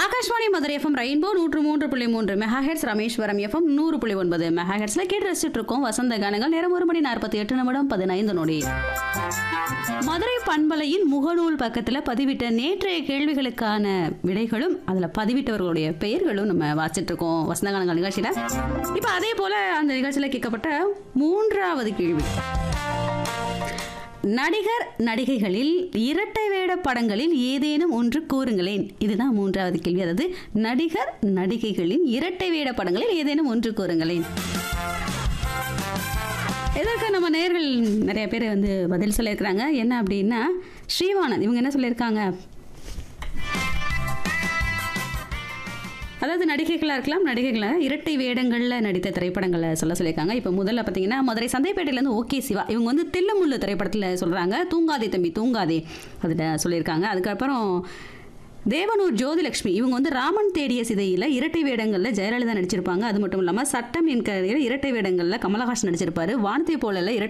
Akashvani Madurai FM rainbow நூற்று மூன்று புள்ளி மூன்று மெகாஹெட்ஸ் ராமேஸ்வரம் எஃப்எம் நூறு புள்ளி ஒன்பது மெகாஹெட்ஸ்ல கேட்டு ரசிச்சுட்டு இருக்கோம் வசந்த கானங்கள் நேரம் ஒரு மணி நாற்பத்தி எட்டு நிமிடம் பதினைந்து நொடி மதுரை பண்பலையின் முகநூல் பக்கத்துல பதிவிட்ட நேற்றைய கேள்விகளுக்கான விடைகளும் அதுல பதிவிட்டவர்களுடைய பெயர்களும் நம்ம வாசிட்டு இருக்கோம் வசந்த கானங்கள் நிகழ்ச்சியில இப்ப அதே போல அந்த நிகழ்ச்சியில கேட்கப்பட்ட மூன்றாவது கேள்வி நடிகர் நடிகைகளில் இரட்டை வேட படங்களில் ஏதேனும் ஒன்று கூறுங்களேன் இதுதான் மூன்றாவது கேள்வி அதாவது நடிகர் நடிகைகளின் இரட்டை வேட படங்களில் ஏதேனும் ஒன்று கூறுங்களேன் இதற்கு நம்ம நேர்கள் நிறைய பேர் வந்து பதில் சொல்லியிருக்கிறாங்க என்ன அப்படின்னா ஸ்ரீவானந்த் இவங்க என்ன சொல்லியிருக்காங்க அதாவது நடிகைகளாக இருக்கலாம் நடிகைகளை இரட்டை வேடங்களில் நடித்த திரைப்படங்களை சொல்ல சொல்லியிருக்காங்க இப்போ முதல்ல பார்த்தீங்கன்னா மதுரை சந்தைப்பேட்டையிலேருந்து ஓகே சிவா இவங்க வந்து தில்லமுள்ளு திரைப்படத்தில் சொல்கிறாங்க தூங்காதே தம்பி தூங்காதே அதில் சொல்லியிருக்காங்க அதுக்கப்புறம் தேவனூர் ஜோதிலட்சுமி இவங்க வந்து ராமன் தேடிய சிதையில் இரட்டை வேடங்களில் ஜெயலலிதா நடிச்சிருப்பாங்க அது மட்டும் இல்லாமல் சட்டம் என் கரையில் இரட்டை வேடங்களில் கமலஹாசன் நடிச்சிருப்பாரு வானத்தை போலல இரட்டை